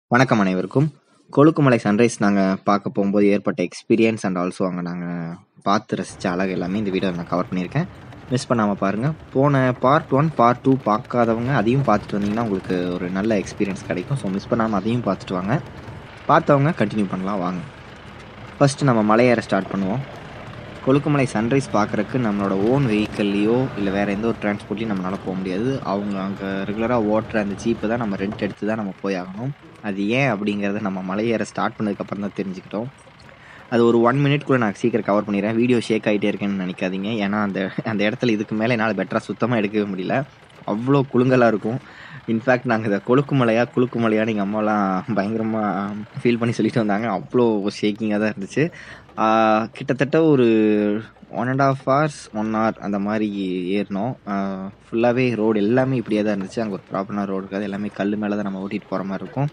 வணக்கம் அனைவருக்கும் கொழுக்குமலை சன்ரைஸ் நாங்கள் பார்க்க போகும்போது ஏற்பட்ட எக்ஸ்பீரியன்ஸ் அண்ட் ஆல்சோ அங்கே நாங்கள் பார்த்து ரசித்த அழகு எல்லாமே இந்த வீடியோ நான் கவர் பண்ணியிருக்கேன் மிஸ் பண்ணாமல் பாருங்கள் போன பார்ட் ஒன் பார்ட் டூ பார்க்காதவங்க அதையும் பார்த்துட்டு வந்தீங்கன்னா உங்களுக்கு ஒரு நல்ல எக்ஸ்பீரியன்ஸ் கிடைக்கும் ஸோ மிஸ் பண்ணாமல் அதையும் பார்த்துட்டு வாங்க பார்த்தவங்க கண்டினியூ பண்ணலாம் வாங்க ஃபஸ்ட்டு நம்ம மலையேற ஸ்டார்ட் பண்ணுவோம் கொழுக்குமலை சன்ரைஸ் பார்க்குறக்கு நம்மளோட ஓன் வெஹிக்கல்லையோ இல்லை வேறு எந்த ஒரு டிரான்ஸ்போர்ட்லையும் நம்மளால் போக முடியாது அவங்க அங்கே ரெகுலராக ஓட்டுற அந்த ஜீப்பை தான் நம்ம ரெண்ட் எடுத்து தான் நம்ம போய் ஆகணும் அது ஏன் அப்படிங்கிறத நம்ம மலையேற ஸ்டார்ட் பண்ணதுக்கப்புறம் தான் தெரிஞ்சுக்கிட்டோம் அது ஒரு ஒன் மினிட் கூட நான் சீக்கிரம் கவர் பண்ணிடுறேன் வீடியோ ஷேக் ஆகிட்டே இருக்கேன்னு நினைக்காதீங்க ஏன்னா அந்த அந்த இடத்துல இதுக்கு மேலே என்னால் பெட்டராக சுத்தமாக எடுக்கவே முடியல அவ்வளோ குலுங்கலாக இருக்கும் இன்ஃபேக்ட் நாங்கள் இதை கொழுக்கு மலையா குலுக்கு மலையான்னு எங்கள் அம்மாலாம் பயங்கரமாக ஃபீல் பண்ணி சொல்லிட்டு வந்தாங்க அவ்வளோ ஷேக்கிங்காக தான் இருந்துச்சு ஆஹ் கிட்டத்தட்ட ஒரு one and half hours one hour அந்த மாதிரி ஏறினோம் ஃபுல்லாகவே ரோடு எல்லாமே இப்படியே தான் இருந்துச்சு அங்கே ஒரு ப்ராப்பரான ரோடு இருக்காது எல்லாமே கல் மேலே தான் நம்ம ஓட்டிகிட்டு போகிற மாதிரி இருக்கும்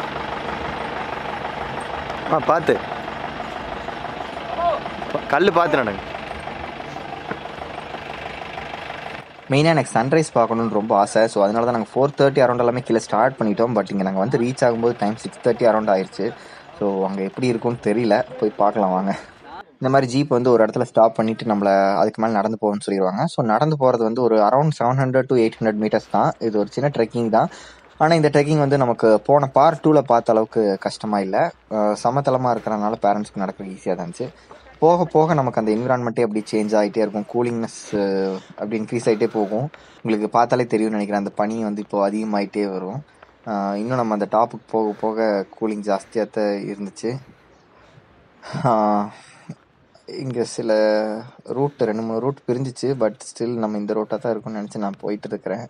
ஆ பார்த்து கல் பார்த்து நடங்க மெயினாக எனக்கு சன்ரைஸ் பார்க்கணுன்னு ரொம்ப ஆசை ஸோ அதனால தான் நாங்கள் ஃபோர் தேர்ட்டி அரௌண்ட் எல்லாமே கீழே ஸ்டார்ட் பண்ணிட்டோம் பட் இங்கே நாங்கள் வந்து ரீச் ஆகும்போது டைம் சிக்ஸ் தேர்ட்டி அரௌண்ட் ஆயிடுச்சு ஸோ அங்கே எப்படி இருக்கும்னு தெரியல போய் பார்க்கலாம் வாங்க இந்த மாதிரி ஜீப் வந்து ஒரு இடத்துல ஸ்டாப் பண்ணிட்டு நம்மளை அதுக்கு மேலே நடந்து போகணும்னு சொல்லிடுவாங்க ஸோ நடந்து போகிறது வந்து ஒரு around seven hundred to eight hundred metres தான் இது ஒரு சின்ன ட்ரெக்கிங் தான் ஆனால் இந்த ட்ரெக்கிங் வந்து நமக்கு போன பார்ட் டூவில் பார்த்த அளவுக்கு கஷ்டமாக இல்லை சமதளமாக இருக்கிறனால பேரண்ட்ஸ்க்கு நடக்கிறது ஈஸியாக தான் இருந்துச்சு போக போக நமக்கு அந்த என்விரான்மெண்ட்டே அப்படி சேஞ்ச் ஆகிட்டே இருக்கும் கூலிங்னஸ் அப்படி இன்க்ரீஸ் ஆகிட்டே போகும் உங்களுக்கு பார்த்தாலே தெரியும்னு நினைக்கிறேன் அந்த பனி வந்து இப்போ அதிகமாகிட்டே வரும் ஆஹ் இன்னும் நம்ம அந்த டாப்புக்கு போக போக கூலிங் ஜாஸ்தியாக தான் இருந்துச்சு இங்கே சில ரூட் ரெண்டு மூணு ரூட் பிரிஞ்சிச்சு பட் ஸ்டில் நம்ம இந்த ரூட்டாக தான் இருக்கும்னு நினச்சி நான் போயிட்டு இருக்கிறேன்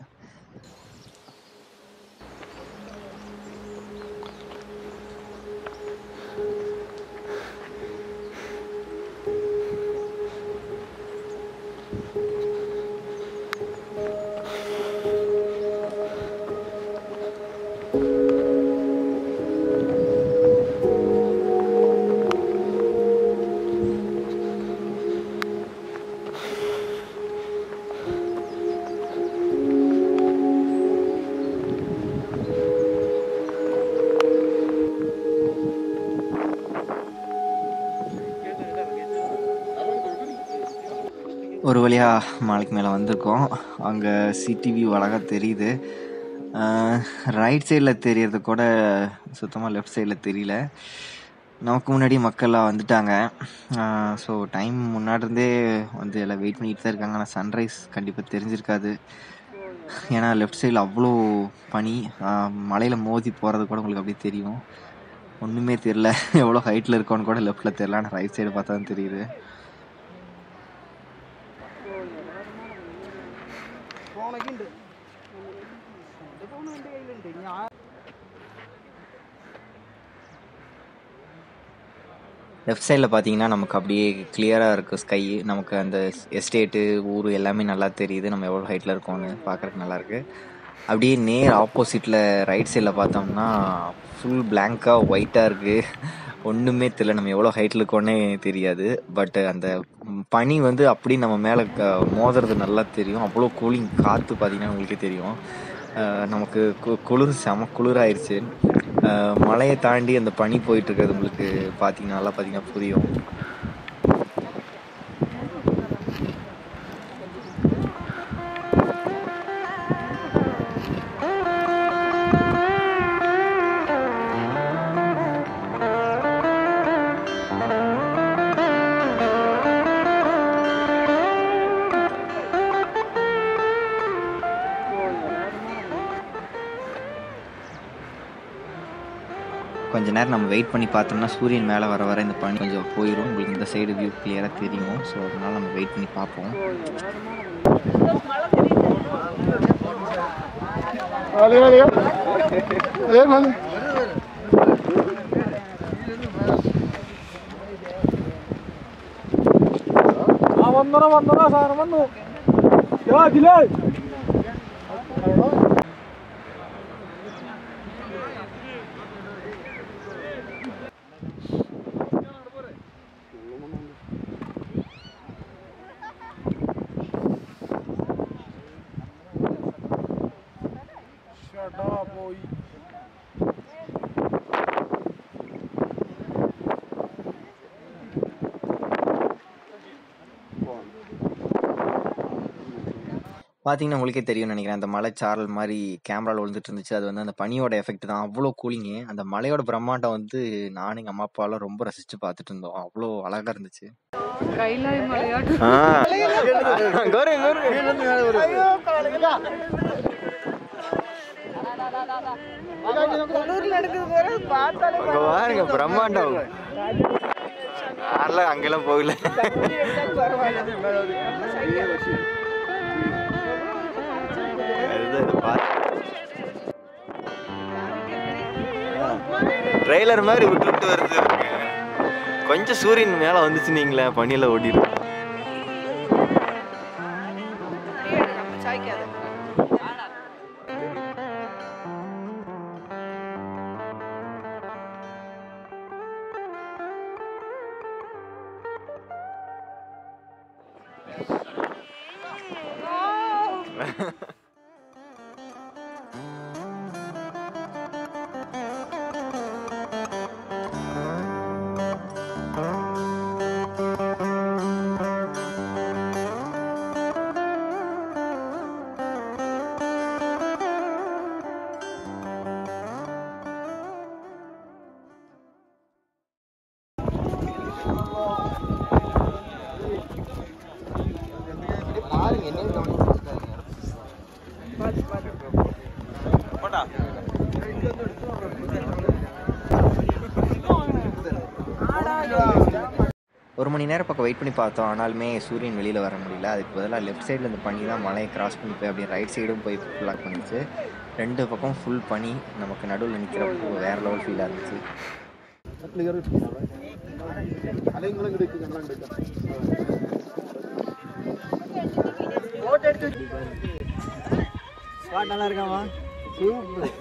ஒரு வழியாக மலைக்கு மேலே வந்திருக்கோம் அங்கே சிட்டி வியூ அழகாக தெரியுது ரைட் சைடில் தெரியறது கூட சுத்தமாக லெஃப்ட் சைடில் தெரியல நமக்கு முன்னாடி மக்கள்லாம் வந்துட்டாங்க ஸோ டைம் முன்னாடி இருந்தே வந்து எல்லாம் வெயிட் பண்ணிட்டு தான் இருக்காங்க ஆனால் சன்ரைஸ் கண்டிப்பாக தெரிஞ்சிருக்காது ஏன்னா லெஃப்ட் சைடில் அவ்வளோ பனி மலையில் மோதி போகிறது கூட உங்களுக்கு அப்படியே தெரியும் ஒன்றுமே தெரில எவ்வளோ ஹைட்டில் இருக்கோன்னு கூட லெஃப்ட்டில் தெரில ஆனால் ரைட் சைடு பார்த்தா தான் தெரியுது லெஃப்ட் சைடில் பார்த்தீங்கன்னா நமக்கு அப்படியே கிளியராக இருக்குது ஸ்கை நமக்கு அந்த எஸ்டேட்டு ஊர் எல்லாமே நல்லா தெரியுது நம்ம எவ்வளோ ஹைட்டில் இருக்கோம்னு பார்க்குறதுக்கு நல்லாயிருக்கு அப்படியே நேர் ஆப்போசிட்டில் ரைட் சைடில் பார்த்தோம்னா ஃபுல் பிளாங்காக ஒயிட்டாக இருக்குது ஒன்றுமே தெரியல நம்ம எவ்வளோ ஹைட்டில் இருக்கோன்னே தெரியாது பட் அந்த பனி வந்து அப்படி நம்ம மேலே மோதுறது நல்லா தெரியும் அவ்வளோ கூலிங் காற்று பார்த்தீங்கன்னா உங்களுக்கே தெரியும் அஹ் நமக்கு கு- குளிர் செம குளிராயிருச்சு அஹ் மலையை தாண்டி அந்த பனி போயிட்டு இருக்கிறது உங்களுக்கு பார்த்தீங்கன்னா நல்லா பார்த்தீங்கன்னா புரியும் கொஞ்ச நேரம் நம்ம வெயிட் பண்ணி பார்த்தோம்னா சூரியன் மேலே வர வர இந்த பனி கொஞ்சம் போயிடும் உங்களுக்கு இந்த சைடு வியூ கிளியராக தெரியும் ஸோ அதனால நம்ம வெயிட் பண்ணி பார்ப்போம் വന്നോ വന്നോ സാധനം വന്നു ഇതിലേ പോയി பார்த்தீங்கன்னா உங்களுக்கே தெரியும்னு நினைக்கிறேன் அந்த மலைச்சாரல் மாதிரி கேமராவில் விழுந்துட்டு இருந்துச்சு அது வந்து அந்த பனியோட எஃபெக்ட் தான் அவ்வளோ கூலிங்கு அந்த மலையோட பிரம்மாண்டம் வந்து நானும் எங்கள் அம்மா அப்பாலாம் ரொம்ப ரசித்து பார்த்துட்டு இருந்தோம் அவ்வளோ அழகாக இருந்துச்சு கைலாய மலையாட்டு பாருங்க பிரம்மாண்டம் யாரெல்லாம் அங்கெல்லாம் போகல ட்ரெய்லர் மாதிரி விட்டு விட்டு வருது கொஞ்சம் சூரியன் மேல வந்துச்சு நீங்களே பனியில ஓடிடும் ஒரு மணி நேரம் பக்கம் வெயிட் பண்ணி பார்த்தோம் ஆனாலுமே சூரியன் வெளியில் வர முடியல அதுக்கு பதிலாக லெஃப்ட் சைடில் இந்த பனி தான் மலையை கிராஸ் பண்ணி போய் அப்படியே ரைட் சைடும் போய் ஃபுல்லாக பண்ணிச்சு ரெண்டு பக்கம் ஃபுல் பனி நமக்கு நடுவில் நிற்கிறப்போ வேற லெவல் ஃபீலாக இருந்துச்சு நல்லா இருக்காமா சூப்பர்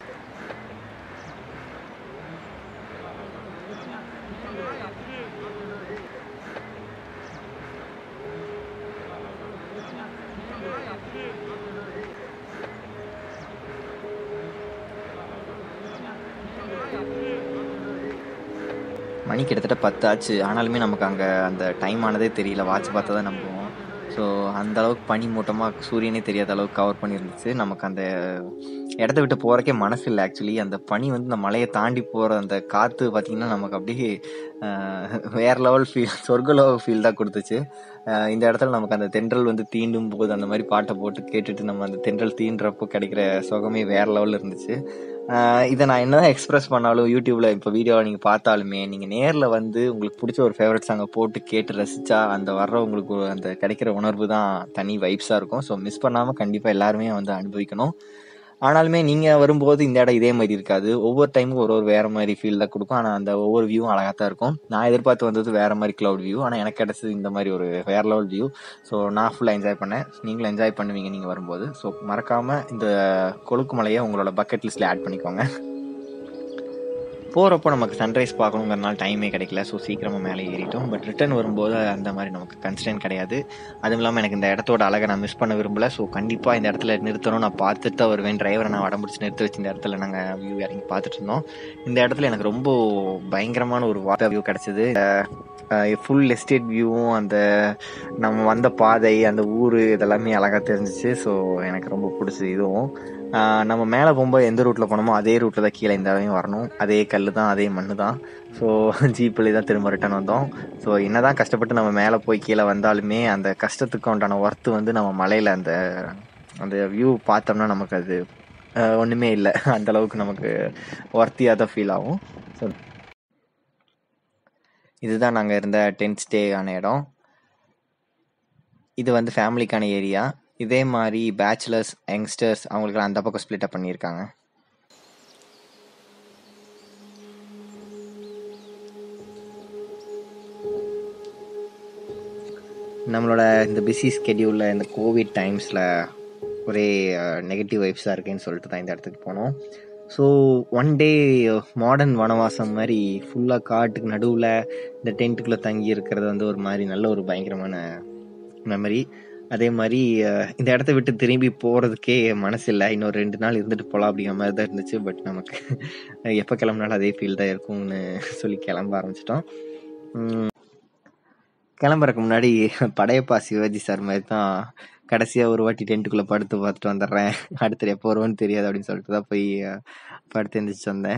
மணி கிட்டத்தட்ட பத்து ஆச்சு ஆனாலுமே நமக்கு அங்கே அந்த டைம் ஆனதே தெரியல வாட்ச் பார்த்தா தான் நம்புவோம் ஸோ அந்த அளவுக்கு பனி மூட்டமாக சூரியனே தெரியாத அளவுக்கு கவர் பண்ணியிருந்துச்சு நமக்கு அந்த இடத்த விட்டு போகிறக்கே மனசு இல்லை ஆக்சுவலி அந்த பனி வந்து இந்த மலையை தாண்டி போகிற அந்த காற்று பார்த்திங்கன்னா நமக்கு அப்படியே ஆஹ், வேற லெவல் ஃபீல் சொர்க்க லெவல் ஃபீல் தான் கொடுத்துச்சு ஆஹ், இந்த இடத்துல நமக்கு அந்த தென்றல் வந்து தீண்டும் போது அந்த மாதிரி பாட்டை போட்டு கேட்டுட்டு நம்ம அந்த தென்றல் தீண்டுறப்போ கிடைக்கிற சுகமே வேற லெவலில் இருந்துச்சு ஆஹ் இதை நான் என்னதான் எக்ஸ்பிரஸ் பண்ணாலும் யூடியூப்ல இப்போ வீடியோவை நீங்க பார்த்தாலுமே நீங்க நேர்ல வந்து உங்களுக்கு பிடிச்ச ஒரு ஃபேவரட் சாங்கை போட்டு கேட்டு ரசிச்சா அந்த வர்ற உங்களுக்கு ஒரு அந்த கிடைக்கிற உணர்வு தான் தனி வைப்ஸா இருக்கும் ஸோ மிஸ் பண்ணாம கண்டிப்பா எல்லாருமே வந்து அனுபவிக்கணும் ஆனாலுமே நீங்க வரும்போது இந்த இடம் இதே மாதிரி இருக்காது ஒவ்வொரு டைமும் ஒரு ஒரு வேற மாதிரி ஃபீல் தான் கொடுக்கும் ஆனா அந்த ஒவ்வொரு வியூவும் அழகா தான் இருக்கும் நான் எதிர்பார்த்து வந்தது வேற மாதிரி கிளவுட் வியூ ஆனா எனக்கு கிடைச்சது இந்த மாதிரி ஒரு வேற லெவல் வியூ ஸோ நான் ஃபுல்லாக என்ஜாய் பண்ணேன் நீங்களும் என்ஜாய் பண்ணுவீங்க நீங்க வரும்போது ஸோ மறக்காம இந்த கொழுக்கு மலையை உங்களோட பக்கெட் லிஸ்ட்ல ஆட் பண்ணிக்கோங்க போகிறப்போ நமக்கு சன்ரைஸ் பார்க்கணுங்கிறனால டைமே கிடைக்கல ஸோ சீக்கிரமாக மேலே ஏறிட்டோம் பட் ரிட்டர்ன் வரும்போது அந்த மாதிரி நமக்கு கன்ஸ்டன்ட் கிடையாது அதுவும் இல்லாமல் எனக்கு இந்த இடத்தோட அழகை நான் மிஸ் பண்ண விரும்பல ஸோ கண்டிப்பாக இந்த இடத்துல நிறுத்தணும் நான் பார்த்துட்டு தான் வருவேன் டிரைவரை நான் வடம்பிடிச்சு நிறுத்தி வச்சு இந்த இடத்துல நாங்கள் வியூ இறங்கி பார்த்துட்டு இருந்தோம் இந்த இடத்துல எனக்கு ரொம்ப பயங்கரமான ஒரு வாட்டர் வியூ கிடச்சிது ஃபுல் எஸ்டேட் வியூவும் அந்த நம்ம வந்த பாதை அந்த ஊர் இதெல்லாமே அழகாக தெரிஞ்சிச்சு ஸோ எனக்கு ரொம்ப பிடிச்சது இதுவும் ஆஹ் நம்ம மேலே போகும்போது எந்த ரூட்டில் போனோமோ அதே ரூட்டில் தான் கீழே இந்த தடவையும் வரணும் அதே கல் தான் அதே மண் தான் ஸோ ஜீப்பில் தான் திரும்ப ரிட்டர்ன் வந்தோம் ஸோ என்னதான் கஷ்டப்பட்டு நம்ம மேலே போய் கீழே வந்தாலுமே அந்த கஷ்டத்துக்கு உண்டான ஒர்த்து வந்து நம்ம மலையில் அந்த அந்த வியூ பார்த்தோம்னா நமக்கு அது ஆஹ் ஒண்ணுமே இல்லை அந்த அளவுக்கு நமக்கு ஒர்த்தியாக தான் ஃபீல் ஆகும் ஸோ இதுதான் நாங்கள் இருந்த டென்ட் ஸ்டே ஆன இடம் இது வந்து ஃபேமிலிக்கான ஏரியா இதே மாதிரி பேச்சுலர்ஸ் யங்ஸ்டர்ஸ் அவங்களுக்குலாம் அந்த பக்கம் ஸ்ப்ளிட் அப் பண்ணியிருக்காங்க நம்மளோட இந்த பிஸி ஸ்கெடியூலில் இந்த கோவிட் டைம்ஸில் ஒரே நெகட்டிவ் வைப்ஸாக இருக்கேன்னு சொல்லிட்டு தான் இந்த இடத்துக்கு போனோம் ஸோ ஒன் டே மாடர்ன் வனவாசம் மாதிரி ஃபுல்லாக காட்டுக்கு நடுவில் இந்த டென்ட்டுக்குள்ளே தங்கி இருக்கிறது வந்து ஒரு மாதிரி நல்ல ஒரு பயங்கரமான மெமரி அதே மாதிரி அஹ், இந்த இடத்த விட்டு திரும்பி போகிறதுக்கே மனசு இல்லை இன்னொரு ரெண்டு நாள் இருந்துட்டு போகலாம் அப்படிங்கிற மாதிரி தான் இருந்துச்சு பட் நமக்கு எப்போ கிளம்புனாலும் அதே ஃபீல் தான் இருக்கும்னு சொல்லி கிளம்ப ஆரம்பிச்சிட்டோம் கிளம்புறதுக்கு முன்னாடி படையப்பா சிவாஜி சார் மாதிரி தான் கடைசியாக ஒரு வாட்டி டென்ட்டுக்குள்ளே படுத்து பார்த்துட்டு வந்துடுறேன் அடுத்தது எப்போ வருவோன்னு தெரியாது அப்படின்னு சொல்லிட்டு தான் போய் அஹ், படுத்து எழுந்திரிச்சு வந்தேன்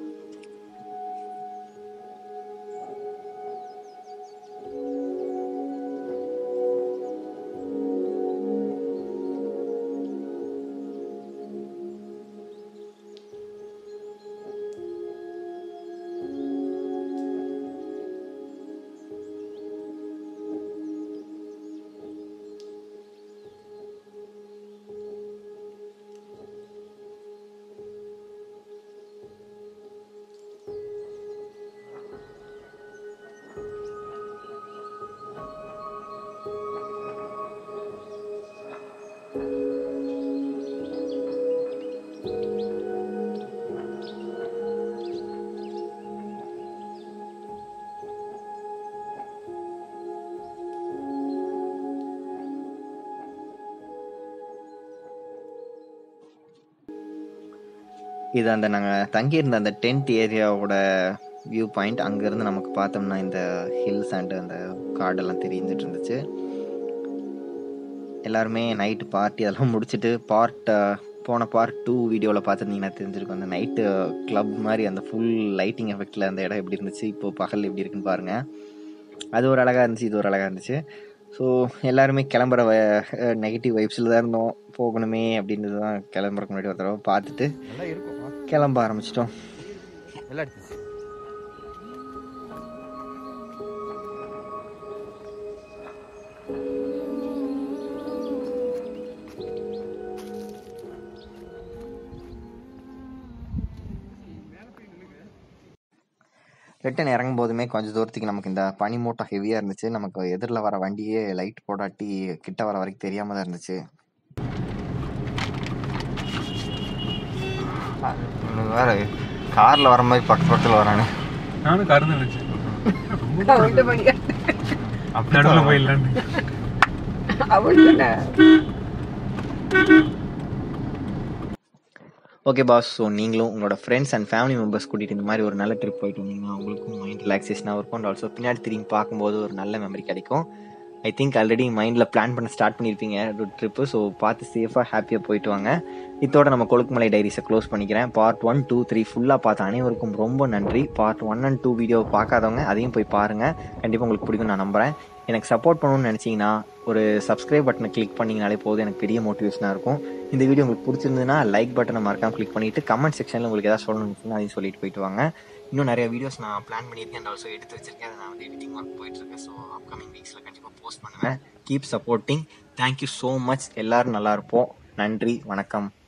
இது அந்த நாங்கள் தங்கியிருந்த அந்த டென்ட் ஏரியாவோட வியூ பாயிண்ட் அங்கேருந்து நமக்கு பார்த்தோம்னா இந்த ஹில்ஸ் அண்ட் அந்த காடெல்லாம் தெரிஞ்சிட்டு இருந்துச்சு எல்லாருமே நைட்டு பார்ட்டி அதெல்லாம் முடிச்சுட்டு பார்ட் போன பார்ட் டூ வீடியோவில் பார்த்துருந்தீங்கன்னா தெரிஞ்சிருக்கும் அந்த நைட்டு கிளப் மாதிரி அந்த ஃபுல் லைட்டிங் எஃபெக்டில் அந்த இடம் எப்படி இருந்துச்சு இப்போ பகல் எப்படி இருக்குன்னு பாருங்கள் அது ஒரு அழகாக இருந்துச்சு இது ஒரு அழகாக இருந்துச்சு ஸோ எல்லாருமே கிளம்புற நெகட்டிவ் வைப்ஸில் தான் இருந்தோம் போகணுமே அப்படின்றது தான் கிளம்புறக்கு முன்னாடி ஒரு தடவை பார்த்துட்டு நல்லா இருக்கும் கிளம்ப ஆரம்பிச்சிட்டோம் நல்லா எடுத்துச்சு ரிட்டன் இறங்கும் போதுமே கொஞ்சம் தூரத்துக்கு நமக்கு இந்த பனி மூட்டம் ஹெவியாக இருந்துச்சு நமக்கு எதிரில் வர வண்டியே லைட் போடாட்டி கிட்ட வர வரைக்கும் தெரியாம தான் இருந்துச்சு இவனுக்கு வேற கார்ல வர மாதிரி பக்கத்து பக்கத்துல வரானு நானும் கறந்து நினைச்சேன் அவள்கிட்ட போய் நடுவில் போயிடலான்னு அவள்கிட்ட ஓகே பாஸ் ஸோ நீங்களும் உங்களோட ஃப்ரெண்ட்ஸ் அண்ட் ஃபேமிலி மெம்பர்ஸ் கூட்டிகிட்டு இந்த மாதிரி ஒரு நல்ல ட்ரிப் போயிட்டு வந்தீங்கன்னா உங்களுக்கும் மைண்ட் ரிலாக்ஸேஷனாக இருக்கும் அண்ட் ஆல்சோ பின்னாடி திரும்பி பார்க்கும்போது ஒரு நல்ல மெமரி கிடைக்கும் ஐ திங்க் ஆல்ரெடி மைண்டில் பிளான் பண்ண ஸ்டார்ட் பண்ணியிருப்பீங்க ட்ரிப்பு ஸோ பார்த்து சேஃபாக ஹாப்பியாக போயிட்டு வாங்க இதோட நம்ம கொழுக்குமலை டைரிஸை க்ளோஸ் பண்ணிக்கிறேன் பார்ட் ஒன் டூ த்ரீ ஃபுல்லாக பார்த்த அனைவருக்கும் ரொம்ப நன்றி part one and two video பார்க்காதவங்க அதையும் போய் பாருங்கள் கண்டிப்பாக உங்களுக்கு பிடிக்கும் நான் நம்புகிறேன் எனக்கு சப்போர்ட் பண்ணணும்னு நினச்சிங்கன்னா ஒரு சப்ஸ்கிரைப் பட்டனை கிளிக் பண்ணிங்கனாலே போதும் எனக்கு பெரிய மோட்டிவேஷனாக இருக்கும் இந்த வீடியோ உங்களுக்கு பிடிச்சிருந்ததுன்னா லைக் பட்டனை மறக்காம கிளிக் பண்ணிட்டு கமெண்ட் செக்ஷனில் உங்களுக்கு ஏதாவது சொல்லணும்னு அதையும் சொல்லிட்டு போயிட்டு வாங்க இன்னும் நிறைய வீடியோஸ் நான் பிளான் பண்ணியிருக்கேன் அண்ட் ஆல்சோ எடுத்து வச்சிருக்கேன் அதை நான் வந்து எடிட்டிங் ஒர்க் போயிட்டு இருக்கேன் ஸோ அப்கமிங் வீக்ஸில் கண்டிப்பாக போஸ்ட் பண்ணுவேன் keep supporting thank you so much எல்லாரும் நல்லா இருப்போம் நன்றி வணக்கம்